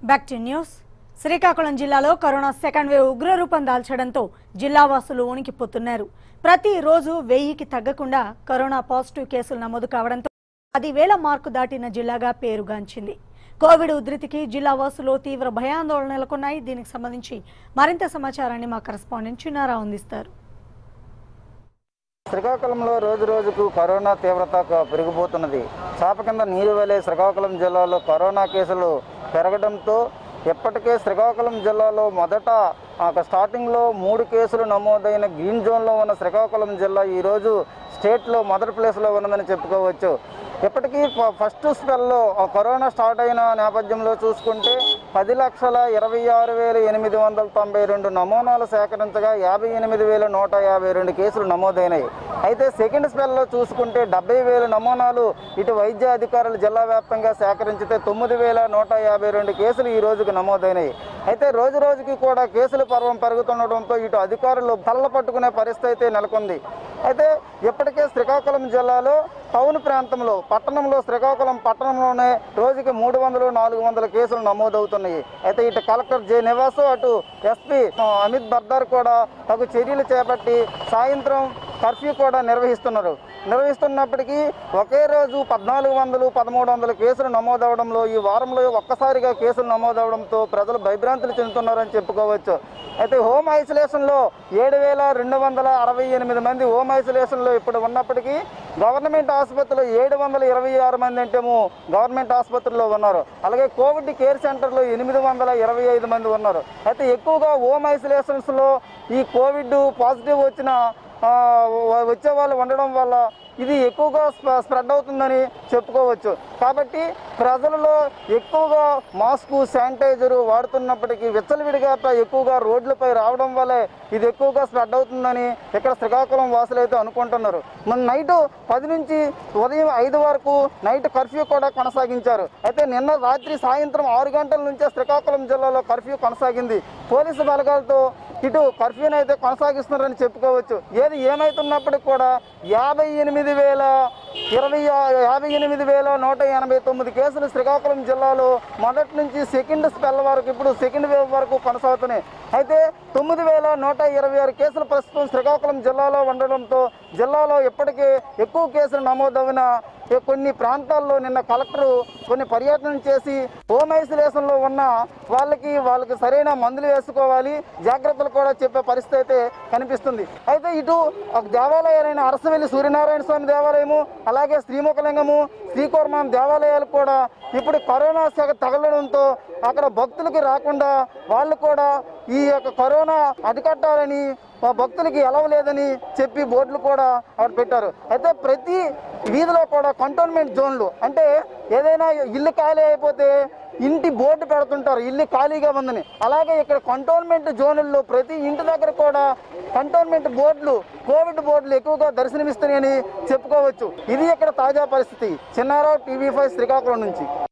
back to news Srikakulam జిల్లాలో corona second wave ఉగ్రరూపం దాల్చడంతో జిల్లా వాసులు ఉనికిపోతున్నారు ప్రతిరోజు వెయ్యికి తగ్గకుండా కరోనా పాజిటివ్ కేసులు నమోదు కావడంతో పదివేల మార్కు దాటిన జిల్లాగా పేరుగాంచింది కోవిడ్ ఉధృతికి జిల్లా వాసులు తీవ్ర భయాందోళన నెలకొన్నాయి దీనికి సంబంధించి మరింత సమాచారాన్ని మా కరెస్పాండెంట్ చిన్నారా అందిస్తారు శ్రీకాకుళంలో రోజు రోజుకు కరోనా తీవ్రత క- పెరిగిపోతున్నది చాప కింద నీరు వలె శ్రీకాకుళం జిల్లాలో కరోనా కేసులు పెరగడంతో ఇప్పటికే శ్రీకాకుళం జిల్లాలో మొదట ఆ, స్టార్టింగ్లో మూడు కేసులు నమోదైన గ్రీన్ జోన్లో ఉన్న శ్రీకాకుళం జిల్లా ఈరోజు స్టేట్లో మొదటి ప్లేస్లో ఉన్నదని చెప్పుకోవచ్చు ఇప్పటికీ ఫ- ఫస్ట్ స్పెల్లో ఆ కరోనా స్టార్ట్ అయిన నేపథ్యంలో చూసుకుంటే పది లక్షల ఇరవై ఆరు వేల ఎనిమిది వందల తొంభై రెండు నమూనాలు సేకరించగా యాభై ఎనిమిది వేల నూట యాభై రెండు కేసులు నమోదైనాయి అయితే సెకండ్ స్పెల్లో చూసుకుంటే డెబ్బై వేల నమూనాలు ఇటు వైద్య అధికారులు జిల్లా వ్యాప్తంగా సేకరించితే తొమ్మిది వేల నూట యాభై రెండు కేసులు ఈ రోజుకు నమోదైనాయి అయితే రోజు రోజుకి కూడా కేసుల పర్వం పెరుగుతుండటంతో ఇటు అధికారులు తల్ల పట్టుకునే పరిస్థితి అయితే నెలకొంది అయితే ఇప్పటికే శ్రీకాకుళం జిల్లాలో టౌన్ ప్రాంతంలో పట్టణంలో శ్రీకాకుళం పట్టణంలోనే రోజుకి మూడు వందలు నాలుగు వందల కేసులు నమోదవుతున్నాయి అయితే ఇటు కలెక్టర్ జె నివాసు అటు ఎస్పీ అమిత్ బర్దార్ కూడా తగు చర్యలు చేపట్టి సాయంత్రం కర్ఫ్యూ కూడా నిర్వహిస్తున్నారు నిర్వహిస్తున్నప్పటికీ ఒకే రోజు పద్నాలుగు వందలు పదమూడు వందల కేసులు నమోదవడంలో ఈ వారంలో ఒక్కసారిగా కేసులు నమోదవడంతో ప్రజలు భయభ్రాంతులు చెందుతున్నారని చెప్పుకోవచ్చు అయితే హోమ్ ఐసోలేషన్లో ఏడు వేల రెండు వందల అరవై ఎనిమిది మంది హోమ్ ఐసోలేషన్లో ఇప్పుడు ఉన్నప్పటికీ గవర్నమెంట్ ఆసుపత్రిలో ఏడు వందల ఇరవై ఆరు మంది అంటేమో గవర్నమెంట్ ఆసుపత్రిలో ఉన్నారు అలాగే కోవిడ్ కేర్ సెంటర్లో ఎనిమిది వందల ఇరవై ఐదు మంది ఉన్నారు అయితే ఎక్కువగా హోమ్ ఐసోలేషన్స్లో ఈ కోవిడ్ పాజిటివ్ వచ్చిన ఆ, వ- వచ్చే వాళ్ళు ఉండడం వల్ల ఇది ఎక్కువగా స్ప్ర- స్ప్రెడ్ అవుతుందని చెప్పుకోవచ్చు కాబట్టి ప్రజలలో ఎక్కువగా మాస్కు శానిటైజరు వాడుతున్నప్పటికీ విచ్చలవిడిగా ప- ఎక్కువగా రోడ్లపై రావడం వల్లే ఇది ఎక్కువగా స్ప్రెడ్ అవుతుందని ఇక్కడ శ్రీకాకుళం వాసులు అయితే అనుకుంటున్నారు మన నైట్ పది నుంచి ఉదయం ఐదు వరకు నైట్ కర్ఫ్యూ కూడా కొనసాగించారు అయితే నిన్న రాత్రి సాయంత్రం ఆరు గంటల నుంచే శ్రీకాకుళం జిల్లాలో కర్ఫ్యూ కొనసాగింది పోలీసు బలగాలతో ఇటు కర్ఫ్యూని అయితే కొనసాగిస్తున్నారని చెప్పుకోవచ్చు ఏది ఏమైతున్నప్పటికీ కూడా యాభై ఎనిమిది వేల ఇరవై ఆ- యాభై ఎనిమిది వేల నూట ఎనభై తొమ్మిది కేసులు శ్రీకాకుళం జిల్లాలో మొదటి నుంచి సెకండ్ స్పెల్ వరకు ఇప్పుడు సెకండ్ వేవ్ వరకు కొనసాగుతున్నాయి అయితే తొమ్మిది వేల నూట ఇరవై ఆరు కేసులు ప్రస్తుతం శ్రీకాకుళం జిల్లాలో ఉండడంతో జిల్లాలో ఇప్పటికే ఎక్కువ కేసులు నమోదవిన ఈ కొన్ని ప్రాంతాల్లో నిన్న కలెక్టరు కొన్ని పర్యటన చేసి హోమ్ ఐసోలేషన్లో ఉన్న వాళ్ళకి వాళ్ళకి సరైన మందులు వేసుకోవాలి జాగ్రత్తలు కూడా చెప్పే పరిస్థితి అయితే కనిపిస్తుంది అయితే ఇటు ఒక దేవాలయాలైన అరసవెల్లి సూర్యనారాయణ స్వామి దేవాలయము అలాగే శ్రీముఖలింగము శ్రీకూర్మం దేవాలయాలు కూడా ఇప్పుడు కరోనా శాఖ తగలడంతో అక్కడ భక్తులకి రాకుండా వాళ్ళు కూడా ఈ యొక్క కరోనా అరికట్టాలని ఆ భక్తులకి ఎలవలేదని చెప్పి బోర్డులు కూడా అక్కడ పెట్టారు అయితే ప్రతి వీధిలో కూడా కంటోన్మెంట్ జోన్లు అంటే ఏదైనా ఇల్లు ఖాళీ అయిపోతే ఇంటి బోర్డు పెడుతుంటారు ఇల్లు ఖాళీగా ఉందని అలాగే ఇక్కడ కంటోన్మెంట్ జోన్లలో ప్రతి ఇంటి దగ్గర కూడా కంటోన్మెంట్ బోర్డులు కోవిడ్ బోర్డులు ఎక్కువగా దర్శనమిస్తున్నాయని చెప్పుకోవచ్చు ఇది ఇక్కడ తాజా పరిస్థితి చిన్నారావు టీవీ ఫైవ్ శ్రీకాకుళం నుంచి